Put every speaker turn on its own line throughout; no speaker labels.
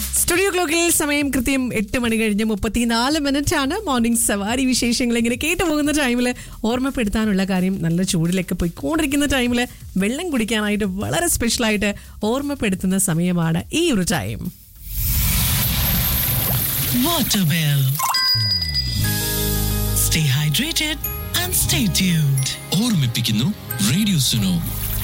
Studio ക്ലോക്കിൽ സമയം കൃത്യം എട്ട് മണി കഴിഞ്ഞ് മുപ്പത്തിനാല് മിനിറ്റ് ആണ് മോർണിംഗ് സവാരി വിശേഷങ്ങൾ ഇങ്ങനെ കേട്ടു പോകുന്ന ടൈമിൽ ഓർമ്മപ്പെടുത്താനുള്ള കാര്യം നല്ല ചൂടിലൊക്കെ പോയിക്കൊണ്ടിരിക്കുന്ന ടൈമിൽ വെള്ളം കുടിക്കാനായിട്ട് വളരെ സ്പെഷ്യലായിട്ട് ഓർമ്മപ്പെടുത്തുന്ന സമയമാണ് ഈ ഒരു time
Waterwell. Stay hydrated and stay tuned.
ഓർമ്മിപ്പിക്കുന്നു radio Suno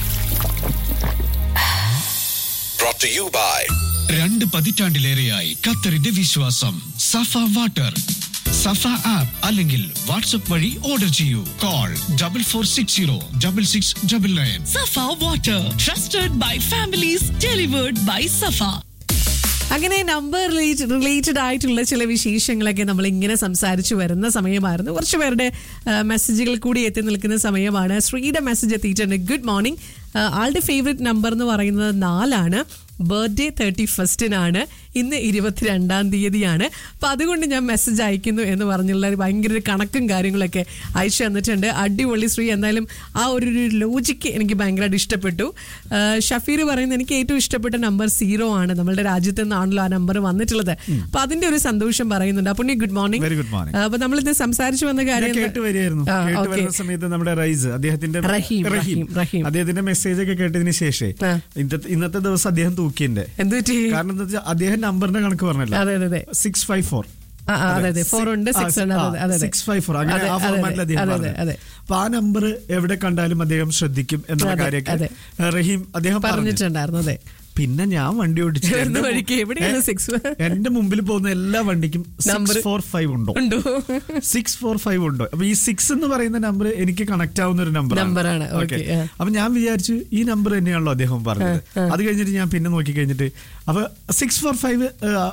brought to you by
രണ്ട് പതിറ്റാണ്ടിലേറെയായി ഖത്തറിന്റെ വിശ്വാസം സഫ വാട്ടർ സഫ ആപ്പ് അല്ലെങ്കിൽ വാട്സ്ആപ്പ് വഴി ഓർഡർ ചെയ്യൂ call double four six zero double six double nine
Safa Water, trusted by families, delivered by Safa.
അങ്ങനെ number related ആയിട്ടുള്ള ചില വിശേഷങ്ങളൊക്കെ നമ്മൾ ഇങ്ങനെ സംസാരിച്ചു വരുന്ന സമയമായിരുന്നു കുറച്ച് പേരുടെ മെസ്സേജുകൾ കൂടി എത്തി നിൽക്കുന്ന സമയമാണ് ശ്രീയുടെ മെസ്സേജ് എത്തിയിട്ടുണ്ട് ഗുഡ് മോർണിംഗ് ആളുടെ ഫേവറേറ്റ് നമ്പർ എന്ന് പറയുന്നത് നാലാണ് ബർത്ത്ഡേ തേർട്ടി ഫസ്റ്റിനാണ് ഇന്ന് ഇരുപത്തിരണ്ടാം തീയതിയാണ് അപ്പം അതുകൊണ്ട് ഞാൻ മെസ്സേജ് അയക്കുന്നു എന്ന് പറഞ്ഞുള്ള ഒരു ഭയങ്കര ഒരു കണക്കും കാര്യങ്ങളൊക്കെ അയച്ചു തന്നിട്ടുണ്ട് അടിപൊളി ശ്രീ എന്തായാലും ആ ഒരു ഒരു ലോജിക്ക് എനിക്ക് ഭയങ്കരമായിട്ട് ഇഷ്ടപ്പെട്ടു ആ, ഷഫീർ പറയുന്നത് എനിക്ക് ഏറ്റവും ഇഷ്ടപ്പെട്ട നമ്പർ സീറോ ആണ് നമ്മളുടെ രാജ്യത്ത് നിന്നാണല്ലോ ആ നമ്പർ വന്നിട്ടുള്ളത് അപ്പൊ അതിന്റെ ഒരു സന്തോഷം പറയുന്നുണ്ട് അപ്പൊ good morning
Very good morning.
അപ്പൊ നമ്മളിത് സംസാരിച്ചു വന്ന
ഞാൻ
കാര്യം
കേട്ട് വരികയായിരുന്നു
ആ,
കേട്ട്
okay.
വരുന്ന സമയത്ത് നമ്മുടെ റൈസ് അദ്ദേഹത്തിന്റെ
റഹീം, റഹീം, റഹീം.
അദ്ദേഹത്തിന്റെ മെസ്സേജ് ഒക്കെ കേട്ടതിന് ശേഷേ
ആ.
ഇന്നത്തെ ഇന്നത്തെ ദിവസം അദ്ദേഹം തൂക്കിന്റെ
എന്ത് പറ്റി
കാരണം എന്താ വെച്ചാൽ അദ്ദേഹം നമ്പറിന്റെ കണക്ക് പറഞ്ഞല്ലോ
അതെ, അതെ, അതെ.
സിക്സ് ഫൈവ് ഫോർ
ആ, ആ, അതെ, അതെ. Four ഉണ്ട്, six ഉണ്ട്. അതെ, അതെ, അതെ.
സിക്സ് ഫൈവ് ഫോർ അങ്ങനെ
അതെ,
ആ
അതെ,
ഫോർമാറ്റിൽ അദ്ദേഹം
അതെ,
പറഞ്ഞു.
അതെ.
അപ്പൊ ആ നമ്പർ എവിടെ കണ്ടാലും അദ്ദേഹം ശ്രദ്ധിക്കും എന്നുള്ള
അതെ,
കാര്യമൊക്കെ
അതെ.
ഏഹ്, റഹീം അദ്ദേഹം പറഞ്ഞു
പറഞ്ഞിട്ടുണ്ടായിരുന്നു അതെ
പിന്നെ ഞാൻ വണ്ടി ഓടിച്ചു
വരുന്ന
എന്റെ മു-
വഴിക്ക് എവിടെയാണ്
ഏ,
six?
എന്റെ മുമ്പിൽ പോകുന്ന എല്ലാ വണ്ടിക്കും
Number.
സിക്സ് ഫോർ ഫൈവ് ഉണ്ടോ
ഉണ്ടോ
സിക്സ് ഫോർ ഫൈവ് ഉണ്ടോ അപ്പൊ ഈ സിക്സ് എന്ന് പറയുന്ന നമ്പർ എനിക്ക് കണക്ട് ആവുന്ന ഒരു നമ്പർ
Number ആണ്. Okay, ആ.
അപ്പൊ ഞാൻ വിചാരിച്ചു ഈ നമ്പർ തന്നെയാണല്ലോ അദ്ദേഹം പറഞ്ഞത് അത് കഴിഞ്ഞിട്ട് ഞാൻ പിന്നെ നോക്കി കഴിഞ്ഞിട്ട് അപ്പൊ സിക്സ് ഫോർ ഫൈവ്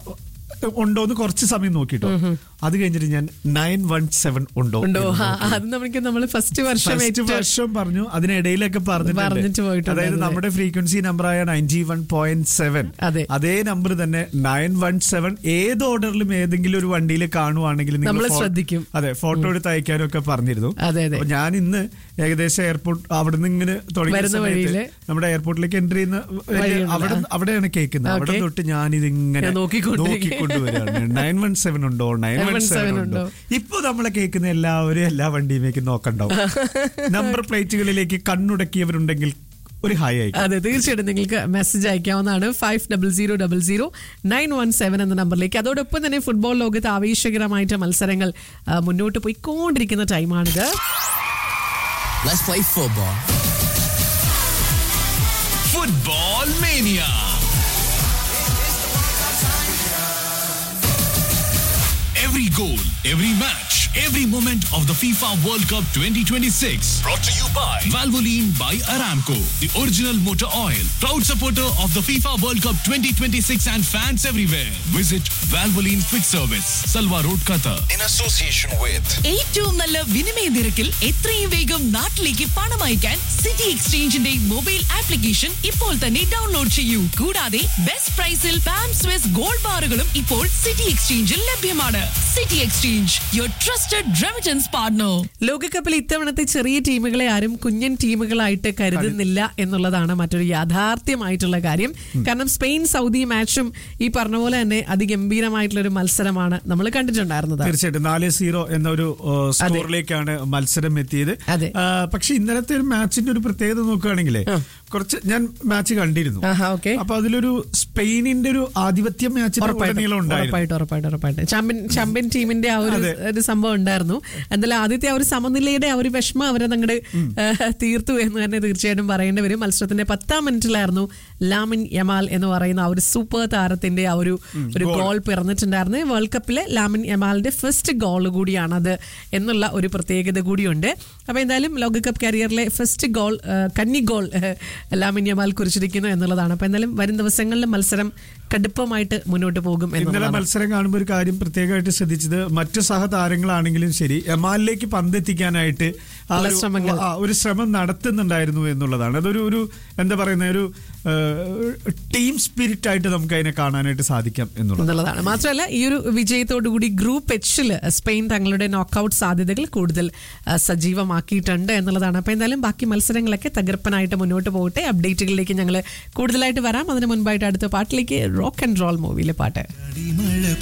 ഉണ്ടോന്ന് കുറച്ച് സമയം നോക്കിട്ടോ അത് കഴിഞ്ഞിട്ട് ഞാൻ നയൻ വൺ സെവൻ ഉണ്ടോ
ഉണ്ടോ
എന്ന്
ആ,
നോക്കി.
അത് നമുക്ക് നമ്മൾ ഫസ്റ്റ് വർഷം
ഫസ്റ്റ്
ഏറ്റവും-
വർഷം പറഞ്ഞു അതിനിടയിലൊക്കെ
പറഞ്ഞിട്ട്
പറഞ്ഞിട്ടുണ്ട്
പോയിട്ടുണ്ട്,
അതായത്
അതെ.
നമ്മുടെ ഫ്രീക്വൻസി നമ്പറായ നയൻറ്റി വൺ പോയിന്റ് സെവൻ
അതെ.
അതേ നമ്പർ തന്നെ നയൻ വൺ സെവൻ ഏത് ഓർഡറിലും ഏതെങ്കിലും ഒരു വണ്ടിയിൽ കാണുവാണെങ്കിൽ നിങ്ങൾ
നമ്മള്
ഫോ-
ശ്രദ്ധിക്കും.
അതെ ഫോട്ടോ എടുത്ത് അയക്കാനും ഒക്കെ പറഞ്ഞിരുന്നു
അതെ, അതെ.
അപ്പൊ ഞാൻ ഇന്ന് ഏകദേശം എയർപോർട്ട് അവിടെ നിന്ന് ഇങ്ങനെ തുടങ്ങിയ
വരുന്ന
സമയത്ത്
വഴിയില്
നമ്മുടെ എയർപോർട്ടിലേക്ക് എൻട്രി ചെയ്യുന്ന വലിയ-
വഴിയുണ്ടല്ലോ.
അവിടെ അവിടെയാണ് കേൾക്കുന്നത് അവിടെ
Okay.
തൊട്ട് ഞാൻ ഇതിങ്ങനെ
ഞാൻ നോക്കിക്കൊണ്ടിരിക്കുകയാണ്.
നോക്കിക്കൊണ്ടുവരികയാണ് നയൻ വൺ സെവൻ ഉണ്ടോ നയൻ വൺ സെവൻ ഉണ്ടോ ഇപ്പൊ നമ്മളെ കേൾക്കുന്ന എല്ലാവരും എല്ലാ വണ്ടിയുമേക്ക് നോക്കണ്ടാവും നമ്പർ പ്ലേറ്റുകളിലേക്ക് കണ്ണുടക്കിയവരുണ്ടെങ്കിൽ ഒരു ഹായ് അയക്കും
അതെ തീർച്ചയായിട്ടും നിങ്ങൾക്ക് മെസ്സേജ് അയക്കാവുന്നതാണ് five double zero double zero nine one seven എന്ന നമ്പറിലേക്ക് അതോടൊപ്പം തന്നെ ഫുട്ബോൾ ലോകത്ത് ആവേശകരമായിട്ട് മത്സരങ്ങൾ ആ, മുന്നോട്ട് പോയിക്കൊണ്ടിരിക്കുന്ന ടൈമാണിത്
Let's play football.
Football mania Every goal, every match, every moment of the FIFA World Cup 2026. Brought to you by Valvoline by Aramco, the original motor oil. Proud supporter of the FIFA World Cup 2026 and fans everywhere. Visit Valvoline Quick Service, Salwa Road, Qatar.
In association with
ഏറ്റവും നല്ല വിനിമയ നിരക്കിൽ എത്രയും വേഗം നാട്ടിലേക്ക് പണം അയക്കാൻ city എക്സ്ചേഞ്ചിന്റെ mobile application ഇപ്പോൾ തന്നെ ഡൗൺലോഡ് ചെയ്യൂ കൂടാതെ ബെസ്റ്റ് പ്രൈസിൽ പാം സ്വിസ് ഗോൾഡ് ബാറുകളും ഇപ്പോൾ സിറ്റി എക്സ്ചേഞ്ചിൽ ലഭ്യമാണ് city exchange your trusted remittance partner
ലോകകപ്പിൽ ഇത്തവണത്തെ ചെറിയ ടീമുകളെ ആരും കുഞ്ഞൻ ടീമുകളായിട്ട് കരുതുന്നില്ല എന്നുള്ളതാണ് മറ്റൊരു യാഥാർത്ഥ്യമായിട്ടുള്ള കാര്യം കാരണം സ്പെയിൻ സൗദി മാച്ചും ഈ പറഞ്ഞ പോലെ തന്നെ അതിഗംഭീരമായിട്ടുള്ള ഒരു മത്സരമാണ് നമ്മൾ കണ്ടിട്ടുണ്ടായിരുന്നത്
തീർച്ചയായിട്ടും നാല് സീറോ എന്ന ഒരു ഏഹ്, സ്കോറിലേക്കാണ് മത്സരം എത്തിയത്
അതെ.
ആ, പക്ഷെ ഇന്നലത്തെ ഒരു മാച്ചിന്റെ ഒരു പ്രത്യേകത നോക്കുകയാണെങ്കിലേ കുറച്ച് ഞാൻ മാച്ച് കണ്ടിരുന്നു
ആഹാ, okay.
അപ്പൊ അതിലൊരു സ്പെയിനിന്റെ ഒരു ആധിപത്യം മാച്ചിന്റെ ഉടനീളം ഉണ്ടായിരുന്നു
ഉറപ്പായിട്ടും ഉറപ്പായിട്ടും ഉറപ്പായിട്ടും ചാമ്പ്യൻ ചാമ്പ്യൻ ടീമിന്റെ ആ ഒരു
അതെ.
ഒരു സംഭവം ഉണ്ടായിരുന്നു എന്തായാലും ആദ്യത്തെ ആ ഒരു സമനിലയുടെ ആ ഒരു വിഷമം അവരെ അങ്ങോട്ട് തീർത്തു എന്ന് തന്നെ തീർച്ചയായിട്ടും പറയേണ്ടി വരും മത്സരത്തിന്റെ പത്താം മിനിറ്റിലായിരുന്നു ലാമിൻ യമാൽ എന്ന് പറയുന്ന ആ ഒരു സൂപ്പർ താരത്തിന്റെ ആ ഒരു ഒരു ഗോൾ പിറന്നിട്ടുണ്ടായിരുന്നു വേൾഡ് കപ്പിലെ ലാമിൻ യമാലിന്റെ ഫസ്റ്റ് ഗോൾ കൂടിയാണത് എന്നുള്ള ഒരു പ്രത്യേകത കൂടിയുണ്ട് അപ്പൊ എന്തായാലും ലോകകപ്പ് കരിയറിലെ ഫസ്റ്റ് ഗോൾ കന്നി ഗോൾ ലാമിൻ യമാൽ കുറിച്ചിരിക്കുന്നു എന്നുള്ളതാണ് അപ്പൊ എന്തായാലും വരും ദിവസങ്ങളിൽ മത്സരം കടുപ്പമായിട്ട് മുന്നോട്ട് പോകും
ഇന്നലെ
എന്നുള്ളതാണ്
മത്സരം കാണുമ്പോൾ ഒരു കാര്യം പ്രത്യേകമായിട്ട് ശ്രദ്ധിച്ചത് മറ്റു സഹതാരങ്ങളാണെങ്കിലും ശരി എമാലിലേക്ക് പന്തെത്തിക്കാനായിട്ട് ആ
ഉള്ള
ഒരു-
ശ്രമങ്ങൾ.
ആ, ഒരു ശ്രമം നടത്തുന്നുണ്ടായിരുന്നു എന്നുള്ളതാണ് അതൊരു ഒരു എന്താ പറയുന്ന ഒരു ഏഹ്, ടീം സ്പിരിറ്റ് ആയിട്ട് നമുക്ക് അതിനെ കാണാനായിട്ട് സാധിക്കാം എന്നുള്ളത്
എന്നുള്ളതാണ് മാത്രമല്ല ഈ ഒരു വിജയത്തോടു കൂടി ഗ്രൂപ്പ് എച്ചിൽ സ്പെയിൻ തങ്ങളുടെ നോക്കൌട്ട് സാധ്യതകൾ കൂടുതൽ ആ, സജീവമാക്കിയിട്ടുണ്ട് എന്നുള്ളതാണ് അപ്പോൾ എന്തായാലും ബാക്കി മത്സരങ്ങളൊക്കെ തകർപ്പനായിട്ട് മുന്നോട്ട് പോകട്ടെ അപ്ഡേറ്റുകളിലേക്ക് ഞങ്ങൾ കൂടുതലായിട്ട് വരാം അതിന് മുൻപായിട്ട് അടുത്ത പാട്ടിലേക്ക് റോക്ക് ആൻഡ് റോൾ മൂവിയിലെ പാട്ട്
അടിമഴ